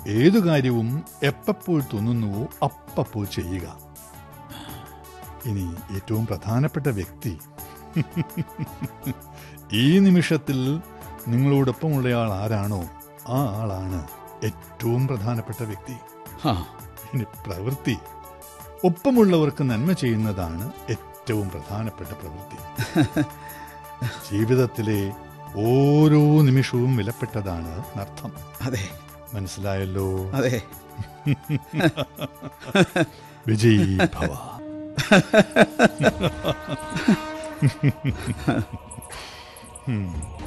ഏതു കാര്യവും എപ്പപ്പോൾ തോന്നുന്നുവോ അപ്പപ്പോൾ ചെയ്യുക ഇനി ഏറ്റവും പ്രധാനപ്പെട്ട വ്യക്തി ഈ നിമിഷത്തിൽ നിങ്ങളോടൊപ്പമുള്ളയാൾ ആരാണോ ആ ആളാണ് ഏറ്റവും പ്രധാനപ്പെട്ട വ്യക്തി ആ ഇനി പ്രവൃത്തി ഒപ്പമുള്ളവർക്ക് നന്മ ചെയ്യുന്നതാണ് ഏറ്റവും പ്രധാനപ്പെട്ട പ്രവൃത്തി ജീവിതത്തിലെ ഓരോ നിമിഷവും വിലപ്പെട്ടതാണ് എന്നർത്ഥം അതെ മനസ്സിലായല്ലോ അതെ വിജയ് ഭവ ഉം.